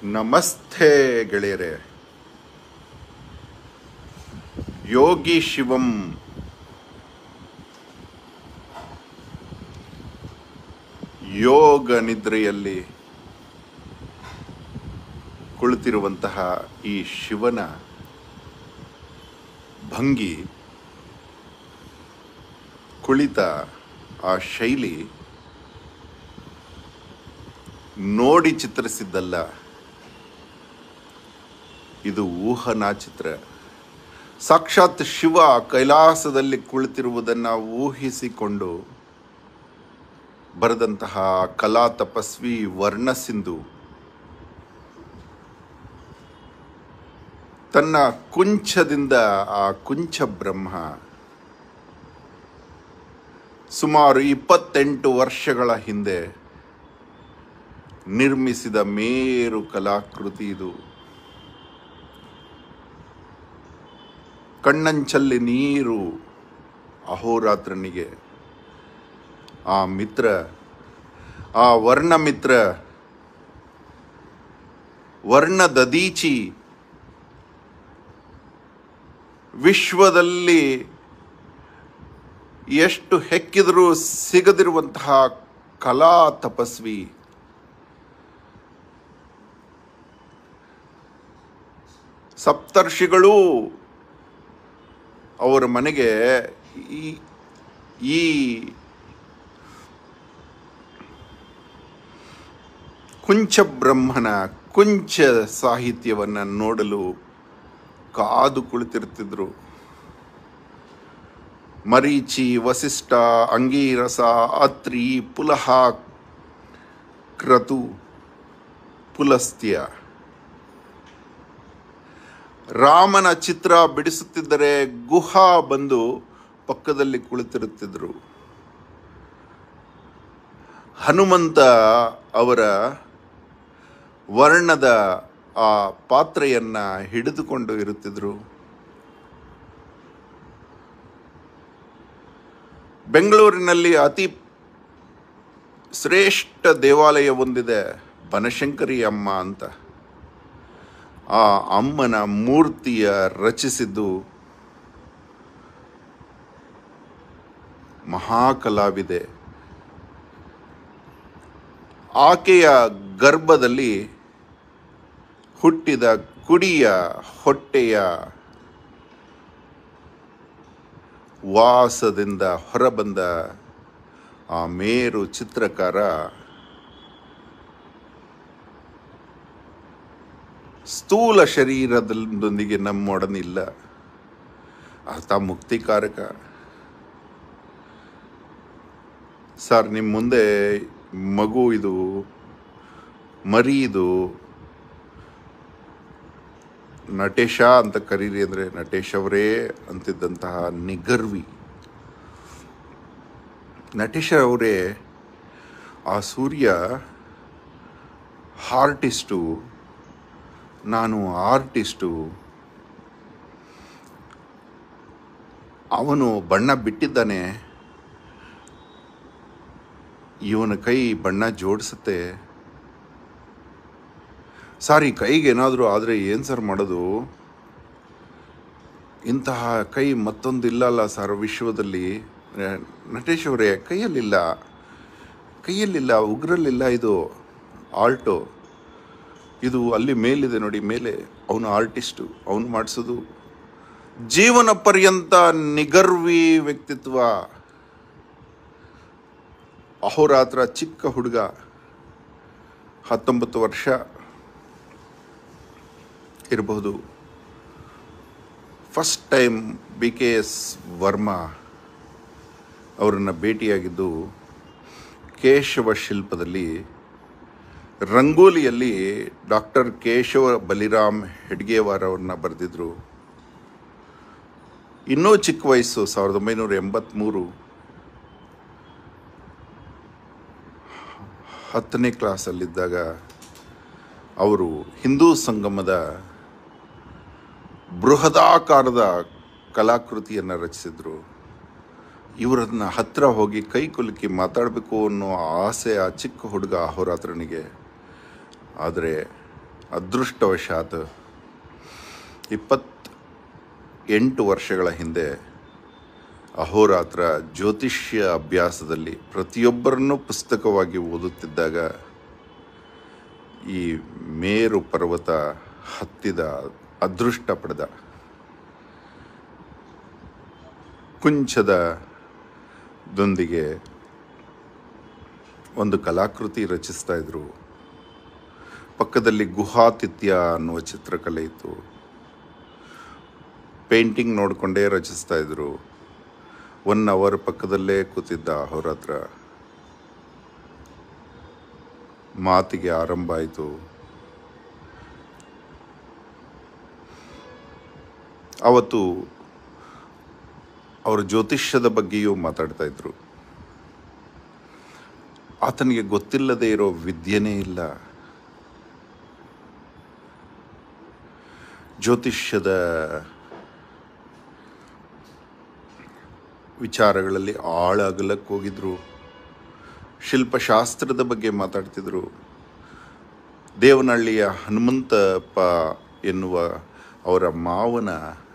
ನಮಸ್ತೆ ಗೆಳೆಯರೆ ಯೋಗಿ ಶಿವಂ ಯೋಗ ನಿದ್ರೆಯಲ್ಲಿ ಕುಳಿತಿರುವಂತಹ ಈ ಶಿವನ ಭಂಗಿ ಕುಳಿತ ಆ ಶೈಲಿ ನೋಡಿ ಚಿತ್ರಿಸಿದ್ದಲ್ಲ ಇದು ಊಹನಾ ಚಿತ್ರ ಸಾಕ್ಷಾತ್ ಶಿವ ಕೈಲಾಸದಲ್ಲಿ ಕುಳಿತಿರುವುದನ್ನು ಊಹಿಸಿಕೊಂಡು ಬರೆದಂತಹ ಕಲಾ ತಪಸ್ವಿ ವರ್ಣಸಿಂಧು ತನ್ನ ಕುಂಚದಿಂದ ಆ ಕುಂಚ ಬ್ರಹ್ಮ ಸುಮಾರು ಇಪ್ಪತ್ತೆಂಟು ವರ್ಷಗಳ ಹಿಂದೆ ನಿರ್ಮಿಸಿದ ಮೇರು ಕಲಾಕೃತಿ ಇದು ಕಣ್ಣಂಚಲ್ಲಿ ನೀರು ಅಹೋರಾತ್ರನಿಗೆ ಆ ಮಿತ್ರ ಆ ವರ್ಣ ಮಿತ್ರ ವರ್ಣದದೀಚಿ ವಿಶ್ವದಲ್ಲಿ ಎಷ್ಟು ಹೆಕ್ಕಿದರೂ ಸಿಗದಿರುವಂತಹ ಕಲಾ ತಪಸ್ವಿ ಸಪ್ತರ್ಷಿಗಳು ಅವರ ಮನೆಗೆ ಈ ಈ ಕುಂಚ ಬ್ರಹ್ಮನ ಕುಂಚ ಸಾಹಿತ್ಯವನ್ನು ನೋಡಲು ಕಾದು ಕುಳಿತಿರ್ತಿದ್ರು ಮರೀಚಿ ವಸಿಷ್ಠ ಅಂಗೀರಸ ಅತ್ರಿ ಪುಲಹ ಕ್ರತು ಪುಲಸ್ತ್ಯ ರಾಮನ ಚಿತ್ರ ಬಿಡಿಸುತ್ತಿದ್ದರೆ ಗುಹಾ ಬಂದು ಪಕ್ಕದಲ್ಲಿ ಕುಳಿತಿರುತ್ತಿದ್ದರು ಹನುಮಂತ ಅವರ ವರ್ಣದ ಆ ಪಾತ್ರೆಯನ್ನ ಹಿಡಿದುಕೊಂಡು ಇರುತ್ತಿದ್ರು ಬೆಂಗಳೂರಿನಲ್ಲಿ ಅತಿ ಶ್ರೇಷ್ಠ ದೇವಾಲಯ ಒಂದಿದೆ ಬನಶಂಕರಿ ಅಮ್ಮ ಅಂತ ಆ ಅಮ್ಮನ ಮೂರ್ತಿಯ ರಚಿಸಿದ್ದು ಮಹಾಕಲಾವಿದೆ ಆಕೆಯ ಗರ್ಭದಲ್ಲಿ ಹುಟ್ಟಿದ ಕುಡಿಯ ಹೊಟ್ಟೆಯ ವಾಸದಿಂದ ಹೊರಬಂದ ಆ ಮೇರು ಚಿತ್ರಕಾರ ಸ್ಥೂಲ ಶರೀರದೊಂದಿಗೆ ನಮ್ಮೊಡನಿಲ್ಲ ಆತ ಮುಕ್ತಿಕಾರಕ ಸರ್ ನಿಮ್ಮ ಮುಂದೆ ಮಗು ಇದು ಮರಿ ಇದು ನಟೇಶ ಅಂತ ಕರೀರಿ ಅಂದರೆ ನಟೇಶ್ ಅವರೇ ಅಂತಿದ್ದಂತಹ ನಿಗರ್ವಿ ನಟೇಶ ಅವರೇ ಆ ಸೂರ್ಯ ಹಾರ್ಟಿಸ್ಟು ನಾನು ಆರ್ಟಿಸ್ಟು ಅವನು ಬಣ್ಣ ಬಿಟ್ಟಿದ್ದಾನೆ ಇವನ ಕೈ ಬಣ್ಣ ಜೋಡಿಸುತ್ತೆ ಸಾರಿ ಕೈಗೆ ಏನಾದರೂ ಆದರೆ ಏನು ಸರ್ ಮಾಡೋದು ಇಂತಹ ಕೈ ಮತ್ತೊಂದು ಇಲ್ಲಲ್ಲ ಸರ್ ವಿಶ್ವದಲ್ಲಿ ನಟೇಶ್ ಅವರೇ ಕೈಯಲ್ಲಿಲ್ಲ ಕೈಯಲ್ಲಿಲ್ಲ ಉಗ್ರಲ್ಲಿಲ್ಲ ಇದು ಆಲ್ಟೋ ಇದು ಅಲ್ಲಿ ಮೇಲಿದೆ ನೋಡಿ ಮೇಲೆ ಅವನು ಆರ್ಟಿಸ್ಟು ಅವನು ಮಾಡಿಸೋದು ಜೀವನ ಪರ್ಯಂತ ನಿಗರ್ವಿ ವ್ಯಕ್ತಿತ್ವ ಅಹೋರಾತ್ರ ಚಿಕ್ಕ ಹುಡುಗ ಹತ್ತೊಂಬತ್ತು ವರ್ಷ ಇರಬಹುದು first time B K S Varma ಅವರನ್ನು ಭೇಟಿಯಾಗಿದ್ದು ಕೇಶವ ಶಿಲ್ಪದಲ್ಲಿ ರಂಗೋಲಿಯಲ್ಲಿ ಡಾಕ್ಟರ್ ಕೇಶವ ಬಲಿರಾಮ್ ಹೆಡ್ಗೇವಾರ್ ಅವ್ರನ್ನ ಬರೆದಿದ್ರು ಇನ್ನೂ ಚಿಕ್ಕ ವಯಸ್ಸು ಸಾವಿರದ ಒಂಬೈನೂರ ಎಂಬತ್ತ್ಮೂರು ಹತ್ತನೇ ಕ್ಲಾಸಲ್ಲಿದ್ದಾಗ ಅವರು ಹಿಂದೂ ಸಂಗಮದ ಬೃಹದಾಕಾರದ ಕಲಾಕೃತಿಯನ್ನು ರಚಿಸಿದರು ಇವರನ್ನ ಹತ್ರ ಹೋಗಿ ಕೈ ಕುಲುಕಿ ಮಾತಾಡಬೇಕು ಅನ್ನೋ ಆಸೆ ಆ ಚಿಕ್ಕ ಹುಡುಗ ಅಹೋರಾತ್ರನಿಗೆ ಆದರೆ ಅದೃಷ್ಟವಶಾತ್ ಇಪ್ಪತ್ತ ಎಂಟು ವರ್ಷಗಳ ಹಿಂದೆ ಅಹೋರಾತ್ರ ಜ್ಯೋತಿಷ್ಯ ಅಭ್ಯಾಸದಲ್ಲಿ ಪ್ರತಿಯೊಬ್ಬರನ್ನೂ ಪುಸ್ತಕವಾಗಿ ಓದುತ್ತಿದ್ದಾಗ ಈ ಮೇರು ಪರ್ವತ ಹತ್ತಿದ ಅದೃಷ್ಟ ಪಡೆದ ಕುಂಚದ ದೊಂದಿಗೆ ಒಂದು ಕಲಾಕೃತಿ ರಚಿಸ್ತಾ ಇದ್ರು ಪಕ್ಕದಲ್ಲಿ ಗುಹಾತಿಥ್ಯ ಅನ್ನುವ ಚಿತ್ರಕಲೆ ಇತ್ತು ಪೇಂಟಿಂಗ್ ನೋಡಿಕೊಂಡೇ ರಚಿಸ್ತಾ ಇದ್ರು ಒನ್ ಅವರ್ ಪಕ್ಕದಲ್ಲೇ ಕೂತಿದ್ದ ಅವ್ರ ಹತ್ರ ಮಾತಿಗೆ ಆರಂಭ ಆಯಿತು ಅವತ್ತು ಅವರ ಜ್ಯೋತಿಷ್ಯದ ಬಗ್ಗೆಯೂ ಮಾತಾಡ್ತಾ ಇದ್ರು ಆತನಿಗೆ ಗೊತ್ತಿಲ್ಲದೆ ಇರೋ ವಿದ್ಯೆನೇ ಇಲ್ಲ ಜ್ಯೋತಿಷ್ಯದ ವಿಚಾರಗಳಲ್ಲಿ ಆಳ ಅಗಲಕ್ಕೆ ಹೋಗಿದ್ರು ಶಿಲ್ಪಶಾಸ್ತ್ರದ ಬಗ್ಗೆ ಮಾತಾಡ್ತಿದ್ರು ದೇವನಹಳ್ಳಿಯ ಹನುಮಂತಪ್ಪ ಎನ್ನುವ ಅವರ ಮಾವನ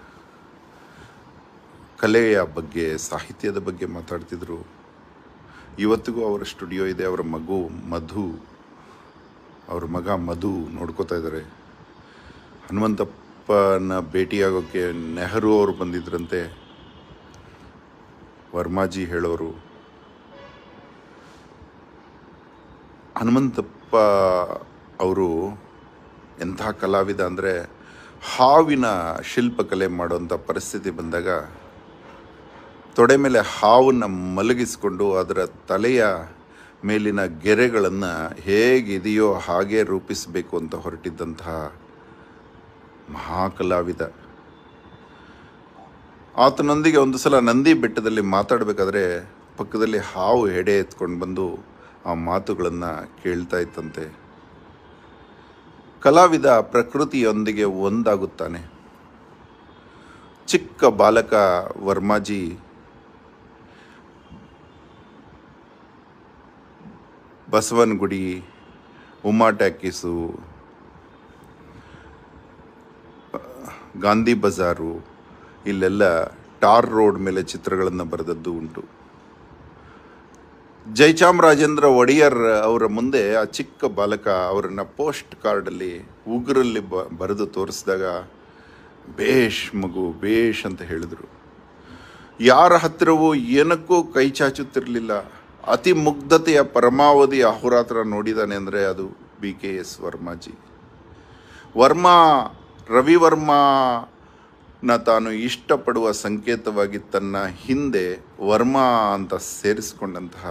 ಕಲೆಯ ಬಗ್ಗೆ ಸಾಹಿತ್ಯದ ಬಗ್ಗೆ ಮಾತಾಡ್ತಿದ್ರು ಇವತ್ತಿಗೂ ಅವರ ಸ್ಟುಡಿಯೋ ಇದೆ ಅವರ ಮಗು ಮಧು ಅವ್ರ ಮಗ ಮಧು ನೋಡ್ಕೋತಾ ಇದ್ದಾರೆ ಹನುಮಂತಪ್ಪನ ಭೇಟಿಯಾಗೋಕ್ಕೆ ನೆಹರು ಅವರು ಬಂದಿದ್ರಂತೆ ವರ್ಮಾಜಿ ಹೇಳೋರು ಹನುಮಂತಪ್ಪ ಅವರು ಎಂಥ ಕಲಾವಿದ ಅಂದರೆ ಹಾವಿನ ಶಿಲ್ಪಕಲೆ ಮಾಡುವಂಥ ಪರಿಸ್ಥಿತಿ ಬಂದಾಗ ತೊಡೆ ಮೇಲೆ ಹಾವನ್ನು ಮಲಗಿಸಿಕೊಂಡು ಅದರ ತಲೆಯ ಮೇಲಿನ ಗೆರೆಗಳನ್ನು ಹೇಗಿದೆಯೋ ಹಾಗೆ ರೂಪಿಸಬೇಕು ಅಂತ ಹೊರಟಿದ್ದಂತಹ ಮಹಾಕಲಾವಿದ ಆತನೊಂದಿಗೆ ಒಂದು ಸಲ ನಂದಿ ಬೆಟ್ಟದಲ್ಲಿ ಮಾತಾಡಬೇಕಾದ್ರೆ ಪಕ್ಕದಲ್ಲಿ ಹಾವು ಹೆಡೆ ಎತ್ಕೊಂಡು ಬಂದು ಆ ಮಾತುಗಳನ್ನು ಕೇಳ್ತಾ ಇತ್ತಂತೆ ಕಲಾವಿದ ಪ್ರಕೃತಿಯೊಂದಿಗೆ ಒಂದಾಗುತ್ತಾನೆ ಚಿಕ್ಕ ಬಾಲಕ ವರ್ಮಾಜಿ ಬಸವನಗುಡಿ ಉಮಾ ಟ್ಯಾಕಿಸು ಗಾಂಧಿ ಬಜಾರು ಇಲ್ಲೆಲ್ಲ ಟಾರ್ ರೋಡ್ ಮೇಲೆ ಚಿತ್ರಗಳನ್ನು ಬರೆದದ್ದು ಉಂಟು ಜಯಚಾಮರಾಜೇಂದ್ರ ಒಡೆಯರ್ ಅವರ ಮುಂದೆ ಆ ಚಿಕ್ಕ ಬಾಲಕ ಅವರನ್ನು ಪೋಸ್ಟ್ ಕಾರ್ಡಲ್ಲಿ ಉಗುರಲ್ಲಿ ಬ ಬರೆದು ತೋರಿಸಿದಾಗ ಬೇಷ್ ಮಗು ಬೇಷ್ ಅಂತ ಹೇಳಿದರು ಯಾರ ಹತ್ತಿರವೂ ಏನಕ್ಕೂ ಕೈ ಚಾಚುತ್ತಿರಲಿಲ್ಲ ಅತಿ ಮುಗ್ಧತೆಯ ಪರಮಾವಧಿ ಅಹೋರಾತ್ರ ನೋಡಿದಾನೆ ಅಂದರೆ ಅದು B K S Varmaji Varma ರವಿವರ್ಮನ ತಾನು ಇಷ್ಟಪಡುವ ಸಂಕೇತವಾಗಿ ತನ್ನ ಹಿಂದೆ ವರ್ಮಾ ಅಂತ ಸೇರಿಸಿಕೊಂಡಂತಹ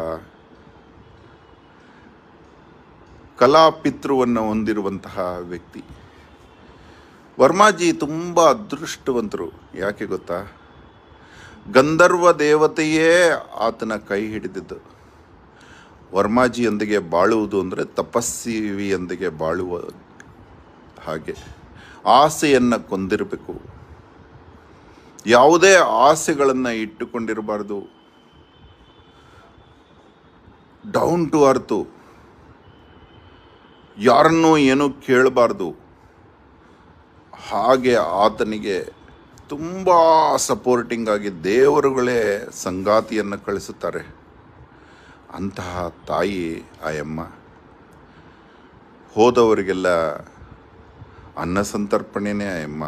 ಕಲಾಪಿತೃವನ್ನು ಹೊಂದಿರುವಂತಹ ವ್ಯಕ್ತಿ ವರ್ಮಾಜಿ ತುಂಬ ಅದೃಷ್ಟವಂತರು ಯಾಕೆ ಗೊತ್ತಾ ಗಂಧರ್ವ ದೇವತೆಯೇ ಆತನ ಕೈ ಹಿಡಿದಿದ್ದು ವರ್ಮಾಜಿಯೊಂದಿಗೆ ಬಾಳುವುದು ಅಂದರೆ ತಪಸ್ವಿಯೊಂದಿಗೆ ಬಾಳುವ ಹಾಗೆ ಆಸೆಯನ್ನು ಕೊಂದಿರಬೇಕು ಯಾವುದೇ ಆಸೆಗಳನ್ನು ಇಟ್ಟುಕೊಂಡಿರಬಾರ್ದು ಡೌನ್ ಟು ಅರ್ತು ಯಾರನ್ನೂ ಏನೂ ಕೇಳಬಾರ್ದು ಹಾಗೆ ಆತನಿಗೆ ತುಂಬ ಸಪೋರ್ಟಿಂಗ್ ಆಗಿ ದೇವರುಗಳೇ ಸಂಗಾತಿಯನ್ನು ಕಳಿಸುತ್ತಾರೆ ಅಂತಹ ತಾಯಿ ಆಯಮ್ಮ ಹೋದವರಿಗೆಲ್ಲ ಅನ್ನ ಸಂತರ್ಪಣೆನೇ ಆಯಮ್ಮ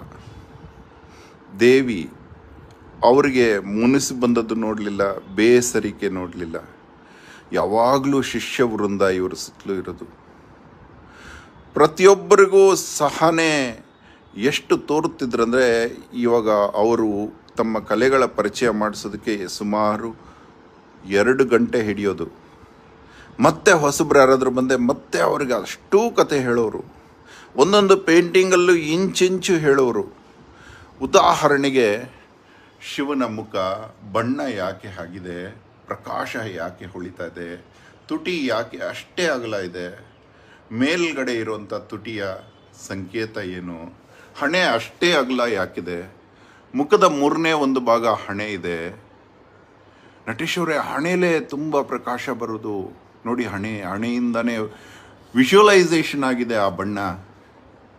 ದೇವಿ ಅವರಿಗೆ ಮುನಿಸಿ ಬಂದದ್ದು ನೋಡಲಿಲ್ಲ ಬೇಸರಿಕೆ ನೋಡಲಿಲ್ಲ ಯಾವಾಗಲೂ ಶಿಷ್ಯ ವೃಂದ ಇವರು ಸುತ್ತಲೂ ಇರೋದು ಪ್ರತಿಯೊಬ್ಬರಿಗೂ ಸಹನೆ ಎಷ್ಟು ತೋರುತ್ತಿದ್ರಂದರೆ ಇವಾಗ ಅವರು ತಮ್ಮ ಕಲೆಗಳ ಪರಿಚಯ ಮಾಡಿಸೋದಕ್ಕೆ ಸುಮಾರು ಎರಡು ಗಂಟೆ ಹಿಡಿಯೋದು ಮತ್ತೆ ಹೊಸಬ್ರು ಯಾರಾದರೂ ಬಂದೆ ಮತ್ತೆ ಅವರಿಗೆ ಅಷ್ಟೂ ಕತೆ ಹೇಳೋರು ಒಂದೊಂದು ಪೇಂಟಿಂಗಲ್ಲೂ ಇಂಚಿಂಚು ಹೇಳೋರು ಉದಾಹರಣೆಗೆ ಶಿವನ ಮುಖ ಬಣ್ಣ ಯಾಕೆ ಆಗಿದೆ ಪ್ರಕಾಶ ಯಾಕೆ ಹೊಳಿತಾ ಇದೆ ತುಟಿ ಯಾಕೆ ಅಷ್ಟೇ ಅಗಲ ಇದೆ ಮೇಲ್ಗಡೆ ಇರುವಂಥ ತುಟಿಯ ಸಂಕೇತ ಏನು ಹಣೆ ಅಷ್ಟೇ ಅಗಲ ಯಾಕಿದೆ ಮುಖದ ಮೂರನೇ ಒಂದು ಭಾಗ ಹಣೆ ಇದೆ ನಟೇಶ್ ಅವರೇ ಹಣೆಲೇ ತುಂಬ ಪ್ರಕಾಶ ಬರೋದು ನೋಡಿ ಹಣೆ ಹಣೆಯಿಂದನೇ ವಿಜುವಲೈಸೇಷನ್ ಆಗಿದೆ ಆ ಬಣ್ಣ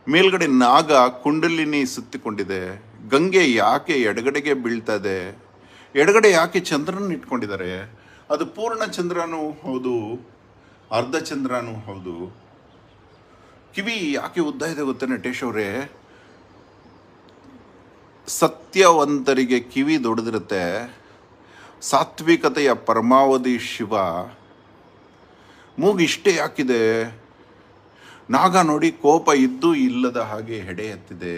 ಮೇಲ್ಗಡೆ ನಾಗ ಕುಂಡಲಿನಿ ಸುತ್ತಿಕೊಂಡಿದೆ ಗಂಗೆ ಯಾಕೆ ಎಡಗಡೆಗೆ ಬೀಳ್ತಾ ಇದೆ ಎಡಗಡೆ ಯಾಕೆ ಚಂದ್ರನ ಇಟ್ಕೊಂಡಿದ್ದಾರೆ ಅದು ಪೂರ್ಣ ಚಂದ್ರನೂ ಹೌದು ಅರ್ಧ ಚಂದ್ರನೂ ಹೌದು ಕಿವಿ ಯಾಕೆ ಉದ್ದ ಇದೆ ಗೊತ್ತೇ ನಟೇಶ್ ಅವರೇ ಸತ್ಯವಂತರಿಗೆ ಕಿವಿ ದೊಡ್ಡದಿರುತ್ತೆ ಸಾತ್ವಿಕತೆಯ ಪರಮಾವಧಿ ಶಿವ ಮೂಗು ಇಷ್ಟೇ ಯಾಕಿದೆ ನಾಗ ನೋಡಿ ಕೋಪ ಇದ್ದು ಇಲ್ಲದ ಹಾಗೆ ಹೆಡೆ ಎತ್ತಿದೆ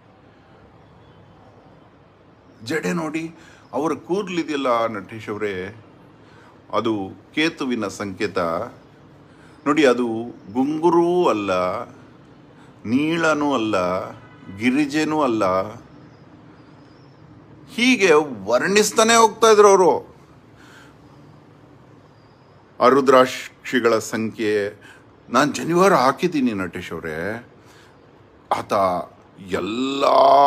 ಜಡೆ ನೋಡಿ ಅವರ ಕೂದಲಿದೆಯಲ್ಲ ನಟೇಶ್ ಅವರೇ ಅದು ಕೇತುವಿನ ಸಂಕೇತ ನೋಡಿ ಅದು ಗುಂಗುರೂ ಅಲ್ಲ ನೀಳನೂ ಅಲ್ಲ ಗಿರಿಜೆನೂ ಅಲ್ಲ ಹೀಗೆ ವರ್ಣಿಸ್ತಾನೆ ಹೋಗ್ತಾ ಇದ್ರು ಅವರು ಅರುದ್ರಾಕ್ಷಿಗಳ ಸಂಖ್ಯೆ ನಾನು ಜನಿವಾರ ಹಾಕಿದ್ದೀನಿ ನಟೇಶ್ ಅವರೇ ಆತ ಎಲ್ಲ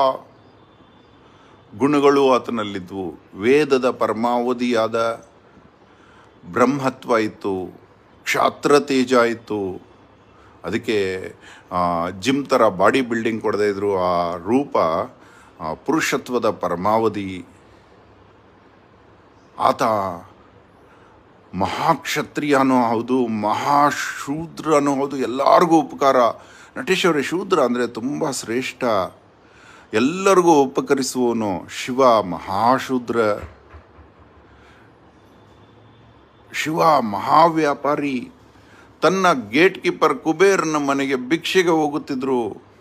ಗುಣಗಳು ಆತನಲ್ಲಿದ್ವು ವೇದದ ಪರಮಾವಧಿಯಾದ ಬ್ರಹ್ಮತ್ವ ಇತ್ತು ಕ್ಷಾತ್ರ ತೇಜ ಇತ್ತು ಅದಕ್ಕೆ ಜಿಮ್ ಥರ ಬಾಡಿ ಬಿಲ್ಡಿಂಗ್ ಕೊಡದೇ ಇದ್ರು ಆ ರೂಪ ಆ ಪುರುಷತ್ವದ ಪರಮಾವಧಿ ಆತ ಮಹಾಕ್ಷತ್ರಿಯನೂ ಹೌದು ಮಹಾಶೂದ್ರನೂ ಹೌದು ಎಲ್ಲರಿಗೂ ಉಪಕಾರ ನಟೇಶ್ ಅವರೇ ಶೂದ್ರ ಅಂದರೆ ತುಂಬ ಶ್ರೇಷ್ಠ ಎಲ್ಲರಿಗೂ ಉಪಕರಿಸುವವನು ಶಿವ ಮಹಾಶೂದ್ರ ಶಿವ ಮಹಾವ್ಯಾಪಾರಿ ತನ್ನ ಗೇಟ್ ಕೀಪರ್ ಕುಬೇರನ ಮನೆಗೆ ಭಿಕ್ಷೆಗೆ ಹೋಗುತ್ತಿದ್ರು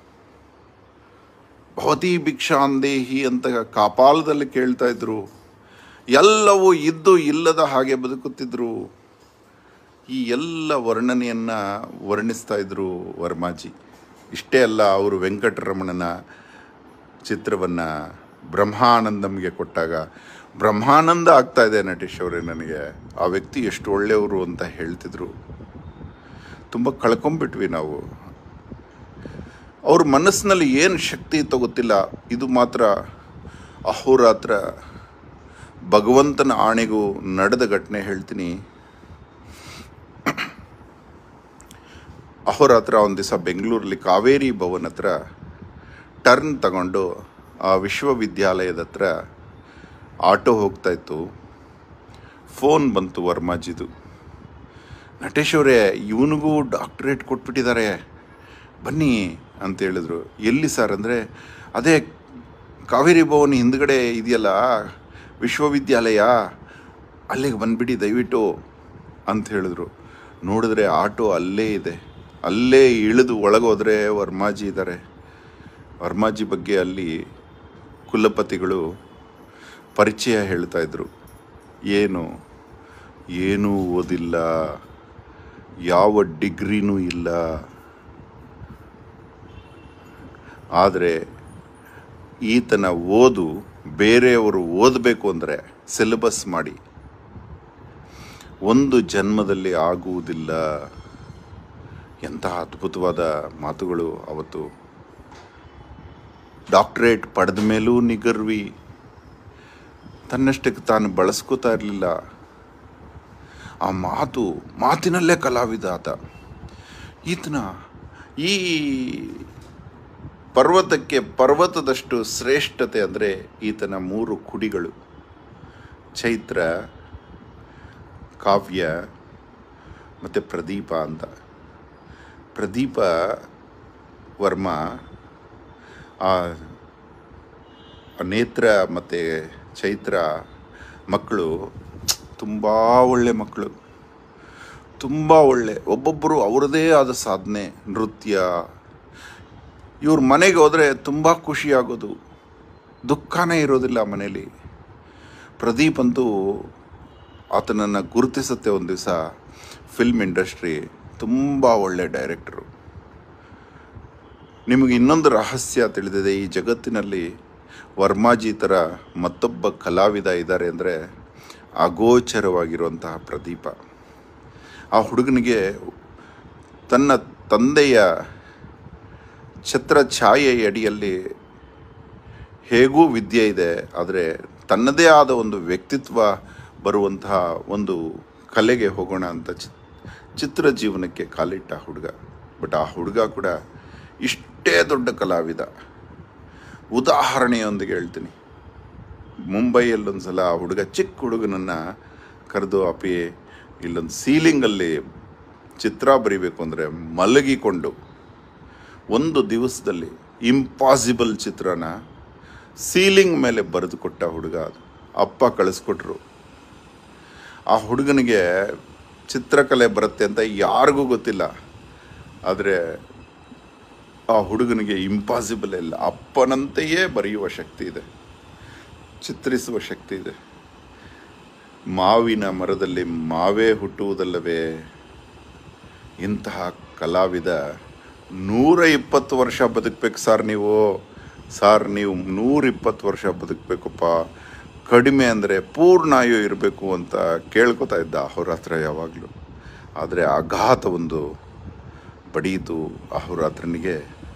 ಭವತಿ ಭಿಕ್ಷಾಂದೇಹಿ ಅಂತ ಕಾಪಾಲದಲ್ಲಿ ಕೇಳ್ತಾ ಇದ್ರು ಎಲ್ಲವೂ ಇದ್ದು ಇಲ್ಲದ ಹಾಗೆ ಬದುಕುತ್ತಿದ್ರು ಈ ಎಲ್ಲ ವರ್ಣನೆಯನ್ನ ವರ್ಣಿಸ್ತಾ ಇದ್ರು ವರ್ಮಾಜಿ ಇಷ್ಟೇ ಅಲ್ಲ ಅವರು ವೆಂಕಟರಮಣನ ಚಿತ್ರವನ್ನು ಬ್ರಹ್ಮಾನಂದಂಗೆ ಕೊಟ್ಟಾಗ ಬ್ರಹ್ಮಾನಂದ ಆಗ್ತಾ ಇದೆ ನಟೇಶ್ ಅವರೇ ನನಗೆ ಆ ವ್ಯಕ್ತಿ ಎಷ್ಟು ಒಳ್ಳೆಯವರು ಅಂತ ಹೇಳ್ತಿದ್ರು ತುಂಬ ಕಳ್ಕೊಂಬಿಟ್ವಿ ನಾವು ಅವ್ರ ಮನಸ್ಸಿನಲ್ಲಿ ಏನು ಶಕ್ತಿ ಇತ್ತೋ ಗೊತ್ತಿಲ್ಲ ಇದು ಮಾತ್ರ ಅಹೋರಾತ್ರ ಭಗವಂತನ ಆಣೆಗೂ ನಡೆದ ಘಟನೆ ಹೇಳ್ತೀನಿ ಅಹೋರಾತ್ರ ಒಂದು ದಿವಸ ಬೆಂಗಳೂರಲ್ಲಿ ಕಾವೇರಿ ಭವನ್ ಹತ್ರ ಟರ್ನ್ ತಗೊಂಡು ಆ ವಿಶ್ವವಿದ್ಯಾಲಯದ ಹತ್ರ ಆಟೋ ಹೋಗ್ತಾ ಇತ್ತು ಫೋನ್ ಬಂತು ವರ್ಮಾಜಿದು ನಟೇಶ್ ಅವರೇ ಇವನಿಗೂ ಡಾಕ್ಟರೇಟ್ ಕೊಟ್ಬಿಟ್ಟಿದ್ದಾರೆ ಬನ್ನಿ ಅಂತ ಹೇಳಿದ್ರು ಎಲ್ಲಿ ಸರ್ ಅಂದರೆ ಅದೇ ಕಾವೇರಿ ಭವನ್ ಹಿಂದ್ಗಡೆ ಇದೆಯಲ್ಲ ವಿಶ್ವವಿದ್ಯಾಲಯ ಅಲ್ಲಿಗೆ ಬಂದ್ಬಿಡಿ ದಯವಿಟ್ಟು ಅಂತ ಹೇಳಿದ್ರು ನೋಡಿದ್ರೆ ಆಟೋ ಅಲ್ಲೇ ಇದೆ ಅಲ್ಲೇ ಇಳಿದು ಒಳಗೋದ್ರೆ ವರ್ಮಾಜಿ ಇದ್ದಾರೆ ವರ್ಮಾಜಿ ಬಗ್ಗೆ ಅಲ್ಲಿ ಕುಲಪತಿಗಳು ಪರಿಚಯ ಹೇಳ್ತಾ ಇದ್ರು ಏನು ಏನೂ ಓದಿಲ್ಲ ಯಾವ ಡಿಗ್ರಿನೂ ಇಲ್ಲ ಆದರೆ ಈತನ ಓದು ಬೇರೆಯವರು ಓದಬೇಕು ಅಂದರೆ ಸಿಲೆಬಸ್ ಮಾಡಿ ಒಂದು ಜನ್ಮದಲ್ಲಿ ಆಗುವುದಿಲ್ಲ ಎಂತಹ ಅದ್ಭುತವಾದ ಮಾತುಗಳು ಅವತ್ತು ಡಾಕ್ಟರೇಟ್ ಪಡೆದ ಮೇಲೂ ನಿಗರ್ವಿ ತನ್ನಷ್ಟಕ್ಕೆ ತಾನು ಬಳಸ್ಕೋತಾ ಇರಲಿಲ್ಲ ಆ ಮಾತು ಮಾತಿನಲ್ಲೇ ಕಲಾವಿದ ಆತ ಈತನ ಈ ಪರ್ವತಕ್ಕೆ ಪರ್ವತದಷ್ಟು ಶ್ರೇಷ್ಠತೆ ಅಂದರೆ ಈತನ ಮೂರು ಕುಡಿಗಳು ಚೈತ್ರ ಕಾವ್ಯ ಮತ್ತು ಪ್ರದೀಪ ಅಂತ ಪ್ರದೀಪ ವರ್ಮ ಆ ಆ ನೇತ್ರ ಮತ್ತು ಚೈತ್ರ ಮಕ್ಕಳು ತುಂಬ ಒಳ್ಳೆ ಮಕ್ಕಳು ತುಂಬ ಒಳ್ಳೆ ಒಬ್ಬೊಬ್ಬರು ಅವರದೇ ಆದ ಸಾಧನೆ ನೃತ್ಯ ಇವ್ರ ಮನೆಗೆ ಹೋದರೆ ತುಂಬ ಖುಷಿಯಾಗೋದು ದುಃಖನೇ ಇರೋದಿಲ್ಲ ಮನೇಲಿ ಪ್ರದೀಪ್ ಅಂತೂ ಆತನನ್ನು ಗುರುತಿಸುತ್ತೆ ಒಂದು ದಿವಸ ಫಿಲ್ಮ್ ಇಂಡಸ್ಟ್ರಿ ತುಂಬ ಒಳ್ಳೆ ಡೈರೆಕ್ಟರು ನಿಮಗೆ ಇನ್ನೊಂದು ರಹಸ್ಯ ತಿಳಿದಿದೆ ಈ ಜಗತ್ತಿನಲ್ಲಿ ವರ್ಮಾಜಿ ಥರ ಮತ್ತೊಬ್ಬ ಕಲಾವಿದ ಇದ್ದಾರೆ ಅಂದರೆ ಅಗೋಚರವಾಗಿರುವಂತಹ ಪ್ರದೀಪ ಆ ಹುಡುಗನಿಗೆ ತನ್ನ ತಂದೆಯ ಛತ್ರ ಛಾಯೆ ಅಡಿಯಲ್ಲಿ ಹೇಗೂ ವಿದ್ಯೆ ಇದೆ ಆದರೆ ತನ್ನದೇ ಆದ ಒಂದು ವ್ಯಕ್ತಿತ್ವ ಬರುವಂತಹ ಒಂದು ಕಲೆಗೆ ಹೋಗೋಣ ಅಂತ ಚಿ ಚಿತ್ರ ಜೀವನಕ್ಕೆ ಕಾಲಿಟ್ಟ ಹುಡುಗ ಬಟ್ ಆ ಹುಡುಗ ಕೂಡ ಇಷ್ಟು ಎಷ್ಟೇ ದೊಡ್ಡ ಕಲಾವಿದ ಉದಾಹರಣೆಯೊಂದಿಗೆ ಹೇಳ್ತೀನಿ ಮುಂಬೈಯಲ್ಲೊಂದು ಸಲ ಆ ಹುಡುಗ ಚಿಕ್ಕ ಹುಡುಗನನ್ನು ಕರೆದು ಅಪಿ ಇಲ್ಲೊಂದು ಸೀಲಿಂಗಲ್ಲಿ ಚಿತ್ರ ಬರಿಬೇಕು ಅಂದರೆ ಮಲಗಿಕೊಂಡು ಒಂದು ದಿವಸದಲ್ಲಿ ಇಂಪಾಸಿಬಲ್ ಚಿತ್ರನ ಸೀಲಿಂಗ್ ಮೇಲೆ ಬರೆದು ಕೊಟ್ಟ ಹುಡುಗ ಅದು ಅಪ್ಪ ಕಳಿಸ್ಕೊಟ್ರು ಆ ಹುಡುಗನಿಗೆ ಚಿತ್ರಕಲೆ ಬರುತ್ತೆ ಅಂತ ಯಾರಿಗೂ ಗೊತ್ತಿಲ್ಲ ಆದರೆ ಆ ಹುಡುಗನಿಗೆ ಇಂಪಾಸಿಬಲ್ ಇಲ್ಲ ಅಪ್ಪನಂತೆಯೇ ಬರೆಯುವ ಶಕ್ತಿ ಇದೆ ಚಿತ್ರಿಸುವ ಶಕ್ತಿ ಇದೆ ಮಾವಿನ ಮರದಲ್ಲಿ ಮಾವೇ ಹುಟ್ಟುವುದಲ್ಲವೇ ಇಂತಹ ಕಲಾವಿದ ನೂರ ಇಪ್ಪತ್ತು ವರ್ಷ ಬದುಕಬೇಕು ಸರ್ ನೀವು ಸರ್ ನೀವು ನೂರ ಇಪ್ಪತ್ತು ವರ್ಷ ಬದುಕಬೇಕಪ್ಪ ಕಡಿಮೆ ಅಂದರೆ ಪೂರ್ಣಾಯು ಇರಬೇಕು ಅಂತ ಕೇಳ್ಕೊತಾ ಇದ್ದ ಅಹೋರಾತ್ರ ಯಾವಾಗಲೂ ಆದರೆ ಆಘಾತ ಒಂದು ಬಡೀತು ಅಹೋರಾತ್ರನಿಗೆ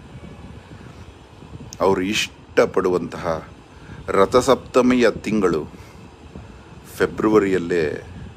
ಅವರು ಇಷ್ಟಪಡುವಂತಹ ರಥಸಪ್ತಮಿಯ ತಿಂಗಳು ಫೆಬ್ರವರಿಯಲ್ಲೇ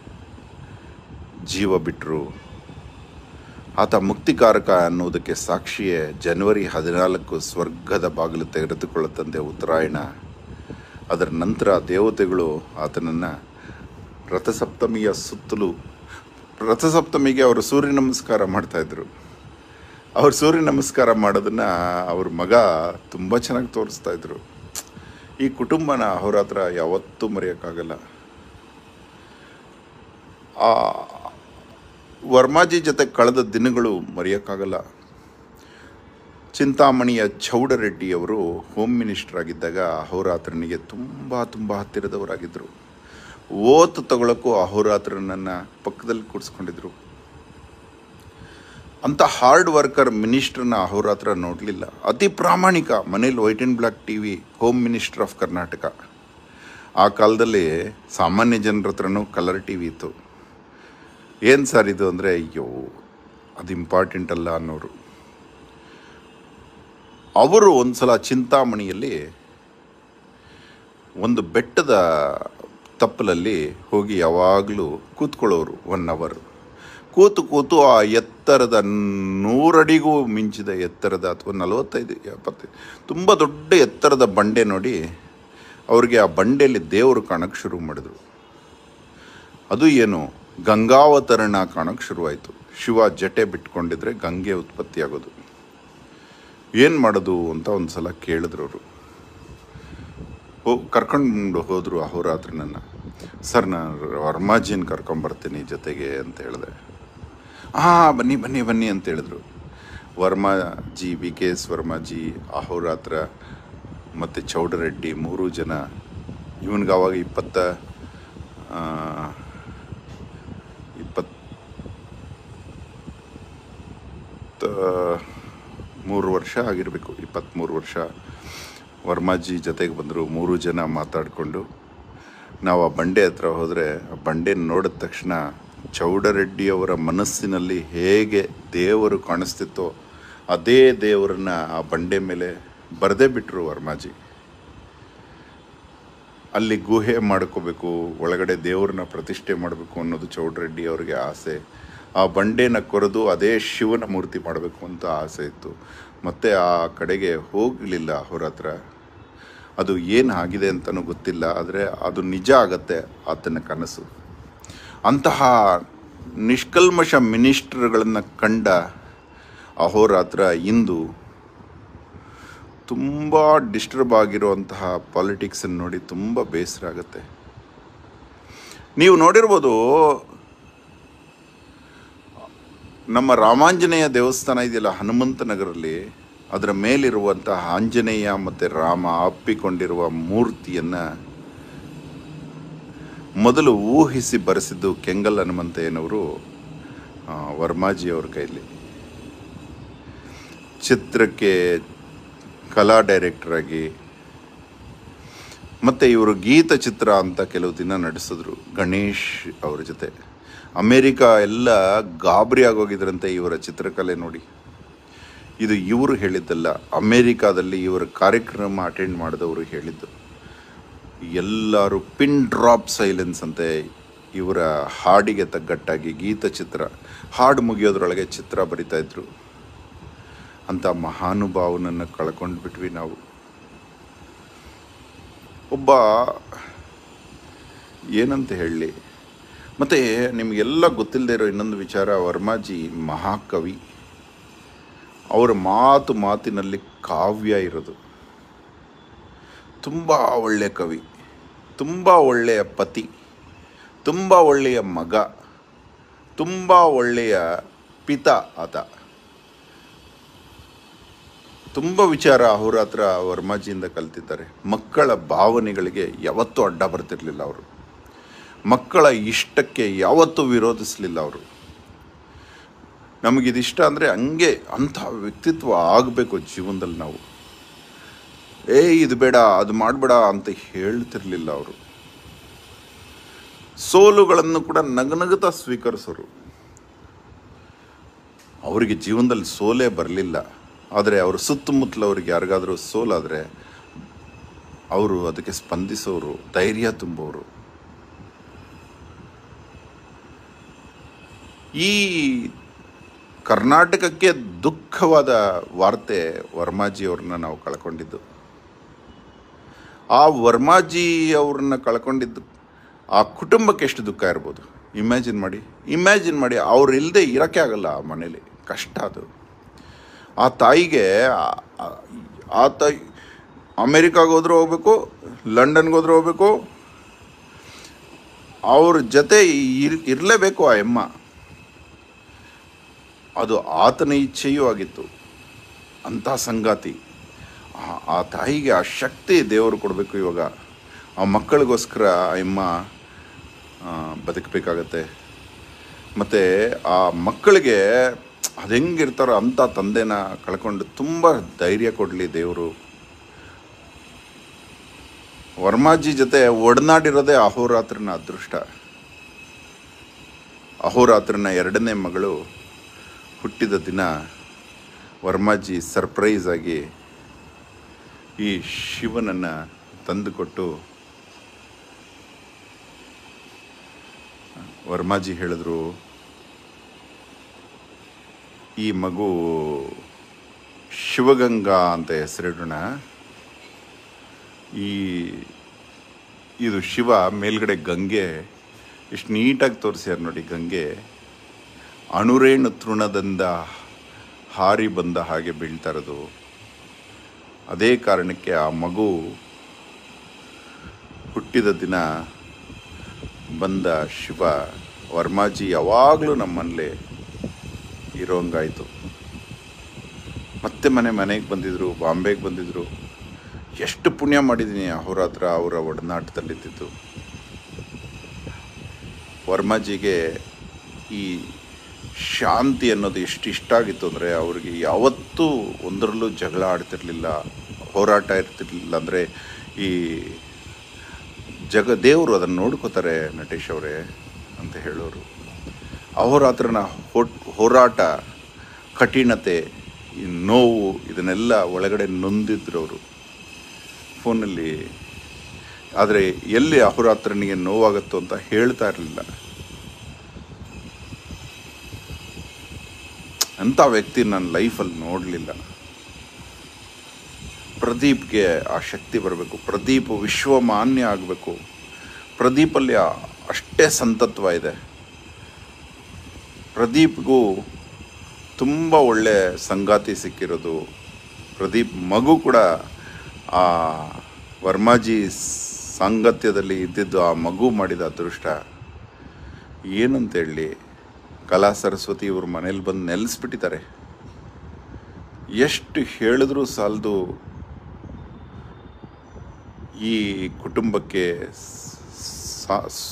ಜೀವ ಬಿಟ್ಟರು ಆತ ಮುಕ್ತಿಕಾರಕ ಅನ್ನುವುದಕ್ಕೆ ಸಾಕ್ಷಿಯೇ ಜನವರಿ ಹದಿನಾಲ್ಕು ಸ್ವರ್ಗದ ಬಾಗಿಲು ತೆಗೆದುಕೊಳ್ಳುತ್ತಂತೆ ಉತ್ತರಾಯಣ ಅದರ ನಂತರ ದೇವತೆಗಳು ಆತನನ್ನು ರಥಸಪ್ತಮಿಯ ಸುತ್ತಲೂ ರಥಸಪ್ತಮಿಗೆ ಅವರು ಸೂರ್ಯ ನಮಸ್ಕಾರ ಮಾಡ್ತಾಯಿದ್ರು ಅವ್ರು ಸೂರ್ಯ ನಮಸ್ಕಾರ ಮಾಡೋದನ್ನ ಅವ್ರ ಮಗ ತುಂಬ ಚೆನ್ನಾಗಿ ತೋರಿಸ್ತಾ ಇದ್ರು ಈ ಕುಟುಂಬನ ಅವ್ರ ಹತ್ರ ಯಾವತ್ತೂ ಮರೆಯೋಕ್ಕಾಗಲ್ಲ ಆ ವರ್ಮಾಜಿ ಜೊತೆ ಕಳೆದ ದಿನಗಳು ಮರೆಯೋಕ್ಕಾಗಲ್ಲ ಚಿಂತಾಮಣಿಯ ಚೌಡರೆಡ್ಡಿಯವರು ಹೋಮ್ ಮಿನಿಸ್ಟರ್ ಆಗಿದ್ದಾಗ ಅಹೋರಾತ್ರನಿಗೆ ತುಂಬ ತುಂಬ ಹತ್ತಿರದವರಾಗಿದ್ದರು ಓತು ತಗೊಳ್ಳೋಕ್ಕೂ ಅಹೋರಾತ್ರನನ್ನು ಪಕ್ಕದಲ್ಲಿ ಕೂಡಿಸ್ಕೊಂಡಿದ್ರು ಅಂಥ ಹಾರ್ಡ್ ವರ್ಕರ್ ಮಿನಿಸ್ಟ್ರನ್ನ ಅಹೋರಾತ್ರ ನೋಡಲಿಲ್ಲ ಅತಿ ಪ್ರಾಮಾಣಿಕ ಮನೇಲಿ white and black T V home minister of Karnataka ಆ ಕಾಲದಲ್ಲಿ ಸಾಮಾನ್ಯ ಜನರ ಹತ್ರನೂ ಕಲರ್ ಟಿ ವಿ ಇತ್ತು ಏನು ಸರ್ ಇದು ಅಂದರೆ ಅಯ್ಯೋ ಅದು ಇಂಪಾರ್ಟೆಂಟ್ ಅಲ್ಲ ಅನ್ನೋರು ಅವರು ಒಂದು ಸಲ ಚಿಂತಾಮಣಿಯಲ್ಲಿ ಒಂದು ಬೆಟ್ಟದ ತಪ್ಪಲಲ್ಲಿ ಹೋಗಿ ಯಾವಾಗಲೂ ಕೂತ್ಕೊಳ್ಳೋರು ಒನ್ ಅವರ್ ಕೂತು ಕೂತು ಆ ಎತ್ತರದ ನೂರಡಿಗೂ ಮಿಂಚಿದ ಎತ್ತರದ ಅಥವಾ ನಲವತ್ತೈದು ಎಪ್ಪತ್ತೈದು ತುಂಬ ದೊಡ್ಡ ಎತ್ತರದ ಬಂಡೆ ನೋಡಿ ಅವ್ರಿಗೆ ಆ ಬಂಡೆಯಲ್ಲಿ ದೇವರು ಕಾಣಕ್ಕೆ ಶುರು ಮಾಡಿದ್ರು ಅದು ಏನು ಗಂಗಾವತರಣ ಕಾಣಕ್ಕೆ ಶುರುವಾಯಿತು ಶಿವ ಜಟೆ ಬಿಟ್ಕೊಂಡಿದ್ರೆ ಗಂಗೆ ಉತ್ಪತ್ತಿಯಾಗೋದು ಏನು ಮಾಡೋದು ಅಂತ ಒಂದು ಸಲ ಕೇಳಿದ್ರು ಅವರು ಹೋ ಕರ್ಕೊಂಡು ಹೋದರು ಅಹೋರಾತ್ರನನ್ನು ಸರ್ ನಾನು ವರ್ಮಾಜಿನ ಕರ್ಕೊಂಬರ್ತೀನಿ ಜೊತೆಗೆ ಅಂತ ಹೇಳಿದೆ ಹಾಂ ಬನ್ನಿ ಬನ್ನಿ ಬನ್ನಿ ಅಂತ ಹೇಳಿದ್ರು Varmaji V K S Varmaji ಅಹೋರಾತ್ರ ಮತ್ತು ಚೌಡರೆಡ್ಡಿ ಮೂರು ಜನ ಇವನಿಗೆ ಅವಾಗ ಇಪ್ಪತ್ತ ಆ, ಇಪ್ಪತ್ತ ಮೂರು ವರ್ಷ ಆಗಿರಬೇಕು ಇಪ್ಪತ್ತ್ಮೂರು ವರ್ಷ ವರ್ಮಾಜಿ ಜೊತೆಗೆ ಬಂದರು ಮೂರು ಜನ ಮಾತಾಡಿಕೊಂಡು ನಾವು ಆ ಬಂಡೆ ಹತ್ರ ಹೋದರೆ ಆ ಬಂಡೆ ನೋಡಿದ ತಕ್ಷಣ ಚೌಡರೆಡ್ಡಿಯವರ ಮನಸ್ಸಿನಲ್ಲಿ ಹೇಗೆ ದೇವರು ಕಾಣಿಸ್ತಿತ್ತೋ ಅದೇ ದೇವರನ್ನ ಆ ಬಂಡೆ ಮೇಲೆ ಬರೆದೇ ಬಿಟ್ಟರು ವರ್ಮಾಜಿ ಅಲ್ಲಿ ಗುಹೆ ಮಾಡ್ಕೋಬೇಕು ಒಳಗಡೆ ದೇವ್ರನ್ನ ಪ್ರತಿಷ್ಠೆ ಮಾಡಬೇಕು ಅನ್ನೋದು ಚೌಡರೆಡ್ಡಿ ಅವರಿಗೆ ಆಸೆ ಆ ಬಂಡೆನ ಕೊರೆದು ಅದೇ ಶಿವನ ಮೂರ್ತಿ ಮಾಡಬೇಕು ಅಂತ ಆಸೆ ಇತ್ತು ಮತ್ತೆ ಆ ಕಡೆಗೆ ಹೋಗಲಿಲ್ಲ ಅವ್ರ ಹತ್ರ ಅದು ಏನು ಆಗಿದೆ ಅಂತಲೂ ಗೊತ್ತಿಲ್ಲ ಆದರೆ ಅದು ನಿಜ ಆಗತ್ತೆ ಆತನ ಕನಸು ಅಂತಹ ನಿಷ್ಕಲ್ಮಶ ಮಿನಿಸ್ಟರ್ಗಳನ್ನು ಕಂಡ ಅಹೋರಾತ್ರ ಇಂದು ತುಂಬ ಡಿಸ್ಟರ್ಬ್ ಆಗಿರುವಂತಹ ಪಾಲಿಟಿಕ್ಸನ್ನು ನೋಡಿ ತುಂಬ ಬೇಸರ ಆಗುತ್ತೆ ನೀವು ನೋಡಿರ್ಬೋದು ನಮ್ಮ ರಾಮಾಂಜನೇಯ ದೇವಸ್ಥಾನ ಇದೆಯಲ್ಲ ಹನುಮಂತ ನಗರಲ್ಲಿ ಅದರ ಮೇಲಿರುವಂತಹ ಆಂಜನೇಯ ಮತ್ತು ರಾಮ ಅಪ್ಪಿಕೊಂಡಿರುವ ಮೂರ್ತಿಯನ್ನು ಮೊದಲು ಊಹಿಸಿ ಬರೆಸಿದ್ದು ಕೆಂಗಲ್ ಹನುಮಂತಯ್ಯನವರು ಆ, ವರ್ಮಾಜಿಯವ್ರ ಕೈಲಿ ಚಿತ್ರಕ್ಕೆ ಕಲಾ ಡೈರೆಕ್ಟರ್ ಆಗಿ ಮತ್ತು ಇವರು ಗೀತ ಚಿತ್ರ ಅಂತ ಕೆಲವು ದಿನ ನಡೆಸಿದ್ರು ಗಣೇಶ್ ಅವ್ರ ಜೊತೆ ಅಮೇರಿಕಾ ಎಲ್ಲ ಗಾಬರಿ ಆಗೋಗಿದ್ರಂತೆ ಇವರ ಚಿತ್ರಕಲೆ ನೋಡಿ ಇದು ಇವರು ಹೇಳಿದ್ದಲ್ಲ ಅಮೇರಿಕಾದಲ್ಲಿ ಇವರ ಕಾರ್ಯಕ್ರಮ ಅಟೆಂಡ್ ಮಾಡಿದವರು ಹೇಳಿದ್ದು ಎಲ್ಲರೂ ಪಿನ್ ಡ್ರಾಪ್ ಸೈಲೆನ್ಸ್ ಅಂತೆ ಇವರ ಹಾಡಿಗೆ ತಗ್ಗಟ್ಟಾಗಿ ಗೀತ ಚಿತ್ರ ಹಾಡು ಮುಗಿಯೋದ್ರೊಳಗೆ ಚಿತ್ರ ಬರಿತಾ ಇದ್ರು ಅಂಥ ಮಹಾನುಭಾವನನ್ನು ಕಳ್ಕೊಂಡು ಬಿಟ್ವಿ ನಾವು ಒಬ್ಬ ಏನಂತ ಹೇಳಲಿ ಮತ್ತು ನಿಮಗೆಲ್ಲ ಗೊತ್ತಿಲ್ಲದೆ ಇರೋ ಇನ್ನೊಂದು ವಿಚಾರ ವರ್ಮಾಜಿ ಮಹಾಕವಿ ಅವರ ಮಾತು ಮಾತಿನಲ್ಲಿ ಕಾವ್ಯ ಇರೋದು ತುಂಬ ಒಳ್ಳೆಯ ಕವಿ ತುಂಬ ಒಳ್ಳೆಯ ಪತಿ ತುಂಬ ಒಳ್ಳೆಯ ಮಗ ತುಂಬ ಒಳ್ಳೆಯ ಪಿತ ಆತ ತುಂಬ ವಿಚಾರ ಅವ್ರ ಹತ್ರ ವರ್ಮಾಜಿಯಿಂದ ಕಲ್ತಿದ್ದಾರೆ ಮಕ್ಕಳ ಭಾವನೆಗಳಿಗೆ ಯಾವತ್ತೂ ಅಡ್ಡ ಬರ್ತಿರ್ಲಿಲ್ಲ ಅವರು ಮಕ್ಕಳ ಇಷ್ಟಕ್ಕೆ ಯಾವತ್ತೂ ವಿರೋಧಿಸಲಿಲ್ಲ ಅವರು ನಮಗಿದಿಷ್ಟ ಅಂದರೆ ಹಂಗೆ ಅಂಥ ವ್ಯಕ್ತಿತ್ವ ಆಗಬೇಕು ಜೀವನದಲ್ಲಿ ನಾವು ಏ ಇದು ಬೇಡ ಅದು ಮಾಡಬೇಡ ಅಂತ ಹೇಳ್ತಿರ್ಲಿಲ್ಲ ಅವರು ಸೋಲುಗಳನ್ನು ಕೂಡ ನಗನಗುತ್ತಾ ಸ್ವೀಕರಿಸೋರು ಅವರಿಗೆ ಜೀವನದಲ್ಲಿ ಸೋಲೇ ಬರಲಿಲ್ಲ ಆದರೆ ಅವ್ರ ಸುತ್ತಮುತ್ತಲವ್ರಿಗೆ ಯಾರಿಗಾದರೂ ಸೋಲಾದರೆ ಅವರು ಅದಕ್ಕೆ ಸ್ಪಂದಿಸೋರು ಧೈರ್ಯ ತುಂಬೋರು ಈ ಕರ್ನಾಟಕಕ್ಕೆ ದುಃಖವಾದ ವಾರ್ತೆ ವರ್ಮಾಜಿ ಅವ್ರನ್ನ ನಾವು ಕಳ್ಕೊಂಡಿದ್ದು ಆ ವರ್ಮಾಜಿ ಅವ್ರನ್ನ ಕಳ್ಕೊಂಡಿದ್ದು ಆ ಕುಟುಂಬಕ್ಕೆ ಎಷ್ಟು ದುಃಖ ಇರ್ಬೋದು ಇಮ್ಯಾಜಿನ್ ಮಾಡಿ ಇಮ್ಯಾಜಿನ್ ಮಾಡಿ ಅವ್ರು ಇಲ್ಲದೆ ಇರೋಕ್ಕೆ ಆಗಲ್ಲ ಆ ಮನೇಲಿ ಕಷ್ಟ ಅದು ಆ ತಾಯಿಗೆ ಆ- ಆ- ಆ ತಾಯಿ ಅಮೇರಿಕಾಗೆ ಹೋದ್ರೂ ಹೋಗ್ಬೇಕು ಲಂಡನ್ಗೆ ಹೋದ್ರೂ ಹೋಗ್ಬೇಕು ಅವ್ರ ಜೊತೆ ಇರ್ ಇರಲೇಬೇಕು ಆ ಎಮ್ಮ ಅದು ಆತನ ಇಚ್ಛೆಯೂ ಆಗಿತ್ತು ಅಂಥ ಸಂಗಾತಿ ಆ- ಆ ತಾಯಿಗೆ ಆ ಶಕ್ತಿ ದೇವರು ಕೊಡಬೇಕು ಇವಾಗ ಆ ಮಕ್ಕಳಿಗೋಸ್ಕರ ಆ ಎಮ್ಮ ಆ, ಬದುಕಬೇಕಾಗತ್ತೆ ಮತ್ತು ಆ ಮಕ್ಕಳಿಗೆ ಅದು ಹೆಂಗಿರ್ತಾರೋ ಅಂಥ ತಂದೆನ ಕಳ್ಕೊಂಡು ತುಂಬ ಧೈರ್ಯ ಕೊಡಲಿ ದೇವರು ವರ್ಮಾಜಿ ಜೊತೆ ಒಡನಾಡಿರೋದೇ ಅಹೋರಾತ್ರನ ಅದೃಷ್ಟ ಅಹೋರಾತ್ರನ ಎರಡನೇ ಮಗಳು ಹುಟ್ಟಿದ ದಿನ ವರ್ಮಾಜಿ ಸರ್ಪ್ರೈಸ್ ಆಗಿ ಈ ಶಿವನನ್ನು ತಂದುಕೊಟ್ಟು ವರ್ಮಾಜಿ ಹೇಳಿದ್ರು ಈ ಮಗು ಶಿವಗಂಗಾ ಅಂತ ಹೆಸರಿಡೋಣ ಈ ಇದು ಶಿವ ಮೇಲ್ಗಡೆ ಗಂಗೆ ಎಷ್ಟು ನೀಟಾಗಿ ತೋರಿಸ್ಯಾರ ನೋಡಿ ಗಂಗೆ ಅಣುರೇಣು ತೃಣದಿಂದ ಹಾರಿ ಬಂದ ಹಾಗೆ ಬೀಳ್ತಾ ಇರೋದು ಅದೇ ಕಾರಣಕ್ಕೆ ಆ ಮಗು ಹುಟ್ಟಿದ ದಿನ ಬಂದ ಶಿವ ವರ್ಮಾಜಿ ಯಾವಾಗಲೂ ನಮ್ಮಲ್ಲೇ ಇರೋಂಗಾಯಿತು ಮತ್ತೆ ಮನೆ ಮನೆಗೆ ಬಂದಿದ್ರು ಬಾಂಬೆಗೆ ಬಂದಿದ್ರು ಎಷ್ಟು ಪುಣ್ಯ ಮಾಡಿದ್ದೀನಿ ಅವ್ರ ಹತ್ರ ಅವರ ಒಡನಾಟದಲ್ಲಿದ್ದಿದ್ದು ವರ್ಮಾಜಿಗೆ ಈ ಶಾಂತಿ ಅನ್ನೋದು ಎಷ್ಟು ಇಷ್ಟ ಆಗಿತ್ತು ಅಂದರೆ ಅವ್ರಿಗೆ ಯಾವತ್ತೂ ಒಂದರಲ್ಲೂ ಜಗಳ ಆಡ್ತಿರ್ಲಿಲ್ಲ ಹೋರಾಟ ಇರ್ತಿರ್ಲಿಲ್ಲ ಅಂದರೆ ಈ ಜಗ ದೇವರು ಅದನ್ನು ನೋಡ್ಕೋತಾರೆ ನಟೇಶ್ ಅವರೇ ಅಂತ ಹೇಳೋರು ಅಹೋರಾತ್ರನ ಹೊಟ್ ಹೋರಾಟ ಕಠಿಣತೆ ಈ ನೋವು ಇದನ್ನೆಲ್ಲ ಒಳಗಡೆ ನೊಂದಿದ್ರು ಅವರು ಫೋನಲ್ಲಿ ಆದರೆ ಎಲ್ಲಿ ಅಹೋರಾತ್ರನಿಗೆ ನೋವಾಗುತ್ತೋ ಅಂತ ಹೇಳ್ತಾ ಇರಲಿಲ್ಲ ಅಂಥ ವ್ಯಕ್ತಿ ನನ್ನ ಲೈಫಲ್ಲಿ ನೋಡಲಿಲ್ಲ ಪ್ರದೀಪ್ಗೆ ಆ ಶಕ್ತಿ ಬರಬೇಕು ಪ್ರದೀಪ್ ವಿಶ್ವಮಾನ್ಯ ಆಗಬೇಕು ಪ್ರದೀಪಲ್ಲಿ ಆ- ಅಷ್ಟೇ ಸಂತತ್ವ ಇದೆ ಪ್ರದೀಪ್ಗೂ ತುಂಬ ಒಳ್ಳೆ ಸಂಗಾತಿ ಸಿಕ್ಕಿರೋದು ಪ್ರದೀಪ್ ಮಗು ಕೂಡ ಆ ವರ್ಮಾಜಿ ಸಾಂಗತ್ಯದಲ್ಲಿ ಇದ್ದಿದ್ದು ಆ ಮಗು ಮಾಡಿದ ಅದೃಷ್ಟ ಏನಂತ ಹೇಳಿ ಕಲಾ ಸರಸ್ವತಿ ಇವ್ರ ಮನೇಲಿ ಬಂದು ನೆಲೆಸ್ಬಿಟ್ಟಿದ್ದಾರೆ ಎಷ್ಟು ಹೇಳಿದ್ರೂ ಸಾಲದು ಈ ಕುಟುಂಬಕ್ಕೆ ಸ- ಸ-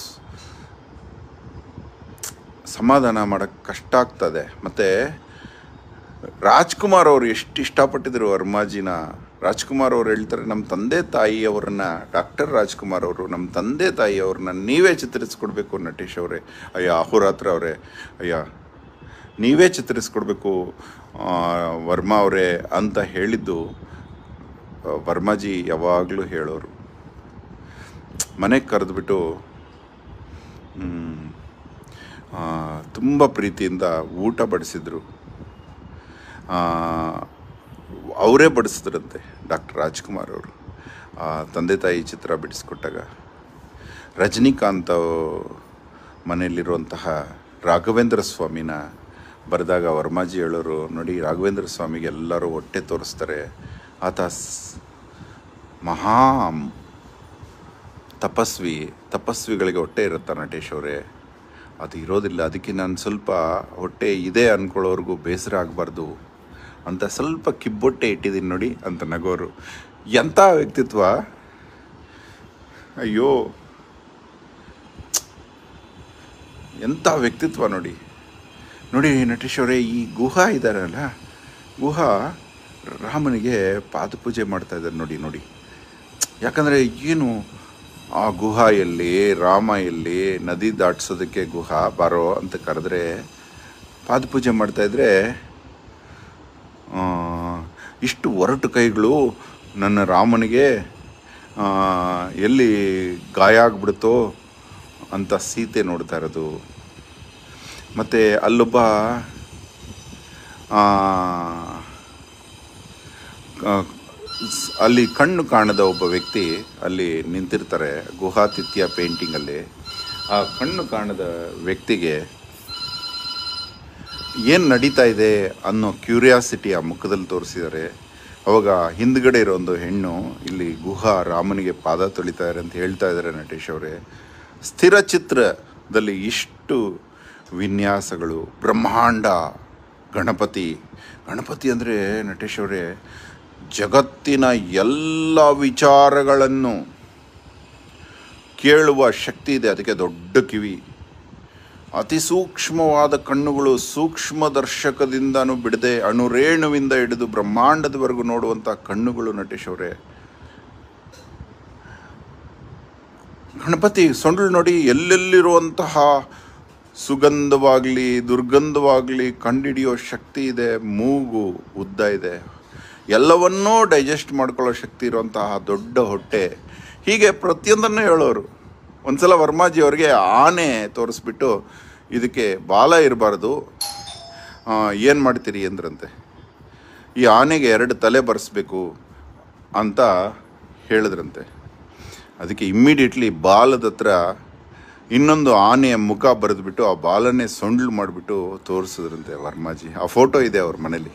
ಸಮಾಧಾನ ಮಾಡೋಕ್ಕೆ ಕಷ್ಟ ಆಗ್ತದೆ ಮತ್ತು ರಾಜ್ಕುಮಾರ್ ಅವರು ಎಷ್ಟು ಇಷ್ಟಪಟ್ಟಿದ್ರು ವರ್ಮಾಜಿನ ರಾಜ್ಕುಮಾರ್ ಅವ್ರು ಹೇಳ್ತಾರೆ ನಮ್ಮ ತಂದೆ ತಾಯಿಯವರನ್ನ ಡಾಕ್ಟರ್ ರಾಜ್ಕುಮಾರ್ ಅವರು ನಮ್ಮ ತಂದೆ ತಾಯಿಯವ್ರನ್ನ ನೀವೇ ಚಿತ್ರಿಸ್ಕೊಡ್ಬೇಕು ನಟೇಶ್ ಅವರೇ ಅಯ್ಯ ಅಹೋರಾತ್ರ ಅವರೇ ಅಯ್ಯ ನೀವೇ ಚಿತ್ರಿಸ್ಕೊಡ್ಬೇಕು ಆ, ವರ್ಮಾ ಅವರೇ ಅಂತ ಹೇಳಿದ್ದು ಆ, ವರ್ಮಾಜಿ ಯಾವಾಗಲೂ ಹೇಳೋರು ಮನೆಗೆ ಕರೆದ್ಬಿಟ್ಟು ತುಂಬ ಪ್ರೀತಿಯಿಂದ ಊಟ ಬಡಿಸಿದ್ರು ಅವರೇ ಬಡಿಸಿದ್ರಂತೆ ಡಾಕ್ಟರ್ ರಾಜ್ಕುಮಾರ್ ಅವರು ಆ ತಂದೆ ತಾಯಿ ಚಿತ್ರ ಬಿಡಿಸ್ಕೊಟ್ಟಾಗ ರಜನಿಕಾಂತ್ ಮನೆಯಲ್ಲಿರುವಂತಹ ರಾಘವೇಂದ್ರ ಸ್ವಾಮಿನ ಬರೆದಾಗ ವರ್ಮಾಜಿ ಹೇಳೋರು ನೋಡಿ ರಾಘವೇಂದ್ರ ಸ್ವಾಮಿಗೆ ಎಲ್ಲರೂ ಹೊಟ್ಟೆ ತೋರಿಸ್ತಾರೆ ಆತ ಸ್- ಮಹಾ ತಪಸ್ವಿ ತಪಸ್ವಿಗಳಿಗೆ ಹೊಟ್ಟೆ ಇರುತ್ತಾ ನಟೇಶ್ ಅವರೇ ಅದು ಇರೋದಿಲ್ಲ ಅದಕ್ಕೆ ನಾನು ಸ್ವಲ್ಪ ಹೊಟ್ಟೆ ಇದೆ ಅಂದ್ಕೊಳ್ಳೋರ್ಗೂ ಬೇಸರ ಆಗಬಾರ್ದು ಅಂತ ಸ್ವಲ್ಪ ಕಿಬ್ಬೊಟ್ಟೆ ಇಟ್ಟಿದ್ದೀನಿ ನೋಡಿ ಅಂತ ನಗೋರು ಎಂಥ ವ್ಯಕ್ತಿತ್ವ ಅಯ್ಯೋ ಎಂಥ ವ್ಯಕ್ತಿತ್ವ ನೋಡಿ ನೋಡಿ ನಟೇಶ್ ಅವರೇ ಈ ಗುಹಾ ಇದ್ದಾರಲ್ಲ ಗುಹಾ ರಾಮನಿಗೆ ಪಾದಪೂಜೆ ಮಾಡ್ತಾ ಇದ್ದಾರೆ ನೋಡಿ ನೋಡಿ ಯಾಕಂದರೆ ಏನು ಆ ಗುಹಾ ಎಲ್ಲಿ ರಾಮ ಎಲ್ಲಿ ನದಿ ದಾಟಿಸೋದಕ್ಕೆ ಗುಹಾ ಬಾರೋ ಅಂತ ಕರೆದ್ರೆ ಪಾದಪೂಜೆ ಮಾಡ್ತಾಯಿದ್ರೆ ಇಷ್ಟು ಒರಟು ಕೈಗಳು ನನ್ನ ರಾಮನಿಗೆ ಆ, ಎಲ್ಲಿ ಗಾಯ ಆಗ್ಬಿಡುತ್ತೋ ಅಂತ ಸೀತೆ ನೋಡ್ತಾ ಇರೋದು ಮತ್ತು ಅಲ್ಲೊಬ್ಬ ಆ, ಆ, ಸ್- ಅಲ್ಲಿ ಕಣ್ಣು ಕಾಣದ ಒಬ್ಬ ವ್ಯಕ್ತಿ ಅಲ್ಲಿ ನಿಂತಿರ್ತಾರೆ ಗುಹಾತಿಥ್ಯ ಪೇಂಟಿಂಗಲ್ಲಿ ಆ ಕಣ್ಣು ಕಾಣದ ವ್ಯಕ್ತಿಗೆ ಏನು ನಡೀತಾ ಇದೆ ಅನ್ನೋ ಕ್ಯೂರಿಯಾಸಿಟಿ ಆ ಮುಖದಲ್ಲಿ ತೋರಿಸಿದ್ದಾರೆ ಅವಾಗ ಹಿಂದ್ಗಡೆ ಇರೋ ಒಂದು ಹೆಣ್ಣು ಇಲ್ಲಿ ಗುಹಾ ರಾಮನಿಗೆ ಪಾದ ತೊಳಿತಾರೆ ಅಂತ ಹೇಳ್ತಾ ಇದ್ದಾರೆ ನಟೇಶ್ ಅವರೇ ಸ್ಥಿರ ಚಿತ್ರದಲ್ಲಿ ಇಷ್ಟು ವಿನ್ಯಾಸಗಳು ಬ್ರಹ್ಮಾಂಡ ಗಣಪತಿ ಗಣಪತಿ ಅಂದರೆ ನಟೇಶ್ ಅವರೇ ಜಗತ್ತಿನ ಎಲ್ಲ ವಿಚಾರಗಳನ್ನು ಕೇಳುವ ಶಕ್ತಿ ಇದೆ ಅದಕ್ಕೆ ದೊಡ್ಡ ಕಿವಿ ಅತಿ ಸೂಕ್ಷ್ಮವಾದ ಕಣ್ಣುಗಳು ಸೂಕ್ಷ್ಮ ದರ್ಶಕದಿಂದನೂ ಬಿಡದೆ ಅಣುರೇಣುವಿಂದ ಹಿಡಿದು ಬ್ರಹ್ಮಾಂಡದವರೆಗೂ ನೋಡುವಂಥ ಕಣ್ಣುಗಳು ನಟೇಶ್ ಅವರೇ ಗಣಪತಿ ಸೊಂಡ್ಲು ನೋಡಿ ಎಲ್ಲೆಲ್ಲಿರುವಂತಹ ಸುಗಂಧವಾಗಲಿ ದುರ್ಗಂಧವಾಗಲಿ ಕಂಡಿಡಿಯೋ ಶಕ್ತಿ ಇದೆ ಮೂಗು ಉದ್ದ ಇದೆ ಎಲ್ಲವನ್ನೂ ಡೈಜೆಸ್ಟ್ ಮಾಡ್ಕೊಳ್ಳೋ ಶಕ್ತಿ ಇರುವಂತಹ ದೊಡ್ಡ ಹೊಟ್ಟೆ ಹೀಗೆ ಪ್ರತಿಯೊಂದನ್ನು ಹೇಳೋರು ಒಂದ್ಸಲ ವರ್ಮಾಜಿ ಅವ್ರಿಗೆ ಆನೆ ತೋರಿಸ್ಬಿಟ್ಟು ಇದಕ್ಕೆ ಬಾಲ ಇರಬಾರ್ದು ಏನು ಮಾಡ್ತೀರಿ ಅಂದ್ರಂತೆ ಈ ಆನೆಗೆ ಎರಡು ತಲೆ ಬರೆಸ್ಬೇಕು ಅಂತ ಹೇಳಿದ್ರಂತೆ ಅದಕ್ಕೆ ಇಮ್ಮಿಡಿಯೇಟ್ಲಿ ಬಾಲದ ಹತ್ರ ಇನ್ನೊಂದು ಆನೆಯ ಮುಖ ಬರೆದ್ಬಿಟ್ಟು ಆ ಬಾಲನ್ನೇ ಸೊಂಡ್ಲು ಮಾಡಿಬಿಟ್ಟು ತೋರಿಸಿದ್ರಂತೆ ವರ್ಮಾಜಿ ಆ ಫೋಟೋ ಇದೆ ಅವ್ರ ಮನೇಲಿ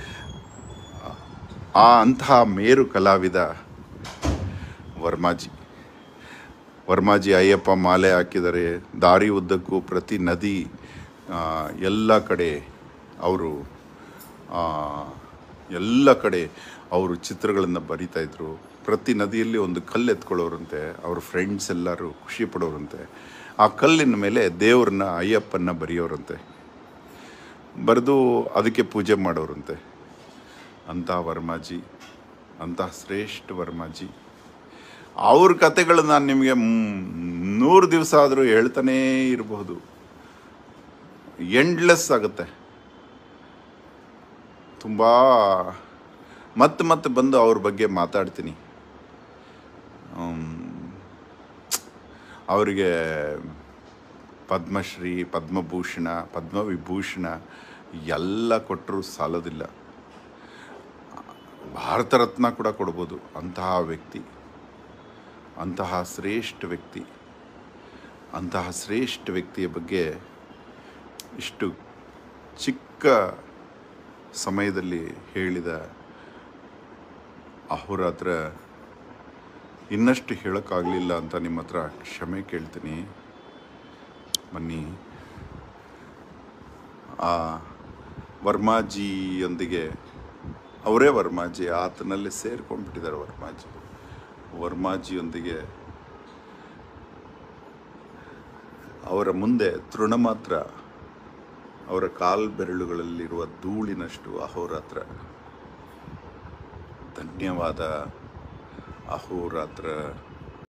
ಆ ಅಂತಹ ಮೇರು ಕಲಾವಿದ ವರ್ಮಾಜಿ ವರ್ಮಾಜಿ ಅಯ್ಯಪ್ಪ ಮಾಲೆ ಹಾಕಿದ್ದಾರೆ ದಾರಿ ಉದ್ದಕ್ಕೂ ಪ್ರತಿ ನದಿ ಆ, ಎಲ್ಲ ಕಡೆ ಅವರು ಎಲ್ಲ ಕಡೆ ಅವರು ಚಿತ್ರಗಳನ್ನು ಬರಿತಾ ಇದ್ರು ಪ್ರತಿ ನದಿಯಲ್ಲಿ ಒಂದು ಕಲ್ಲು ಎತ್ಕೊಳ್ಳೋರಂತೆ ಅವ್ರ ಫ್ರೆಂಡ್ಸ್ ಎಲ್ಲರೂ ಖುಷಿ ಪಡೋರಂತೆ ಆ ಕಲ್ಲಿನ ಮೇಲೆ ದೇವ್ರನ್ನ ಅಯ್ಯಪ್ಪನ್ನ ಬರೆಯೋರಂತೆ ಬರೆದು ಅದಕ್ಕೆ ಪೂಜೆ ಮಾಡೋರಂತೆ ಅಂತಹ ವರ್ಮಾಜಿ ಅಂತಹ ಶ್ರೇಷ್ಠ ವರ್ಮಾಜಿ ಅವ್ರ ಕತೆಗಳು ನಾನು ನಿಮಗೆ ನೂರು ದಿವಸ ಆದರೂ ಹೇಳ್ತಾನೇ ಇರಬಹುದು ಎಂಡ್ಲೆಸ್ ಆಗುತ್ತೆ ತುಂಬ ಮತ್ತೆ ಮತ್ತೆ ಬಂದು ಅವ್ರ ಬಗ್ಗೆ ಮಾತಾಡ್ತೀನಿ ಅವರಿಗೆ ಪದ್ಮಶ್ರೀ ಪದ್ಮಭೂಷಣ ಪದ್ಮವಿಭೂಷಣ ಎಲ್ಲ ಕೊಟ್ಟರು ಸಾಲೋದಿಲ್ಲ ಭಾರತ ರತ್ನ ಕೂಡ ಕೊಡ್ಬೋದು ಅಂತಹ ವ್ಯಕ್ತಿ ಅಂತಹ ಶ್ರೇಷ್ಠ ವ್ಯಕ್ತಿ ಅಂತಹ ಶ್ರೇಷ್ಠ ವ್ಯಕ್ತಿಯ ಬಗ್ಗೆ ಇಷ್ಟು ಚಿಕ್ಕ ಸಮಯದಲ್ಲಿ ಹೇಳಿದ ಅಹೋರಾತ್ರ ಇನ್ನಷ್ಟು ಹೇಳೋಕ್ಕಾಗಲಿಲ್ಲ ಅಂತ ನಿಮ್ಮ ಹತ್ರ ಕ್ಷಮೆ ಕೇಳ್ತೀನಿ ಬನ್ನಿ ಆ ವರ್ಮಾಜಿಯೊಂದಿಗೆ ಅವರೇ ವರ್ಮಾಜಿ ಆತನಲ್ಲಿ ಸೇರ್ಕೊಂಡ್ಬಿಟ್ಟಿದ್ದಾರೆ ವರ್ಮಾಜಿ ವರ್ಮಾಜಿಯೊಂದಿಗೆ ಅವರ ಮುಂದೆ ತೃಣ ಮಾತ್ರ ಅವರ ಕಾಲ್ ಬೆರಳುಗಳಲ್ಲಿರುವ ಧೂಳಿನಷ್ಟು ಅಹೋರಾತ್ರ ಧನ್ಯವಾದ ಅಹೋರಾತ್ರ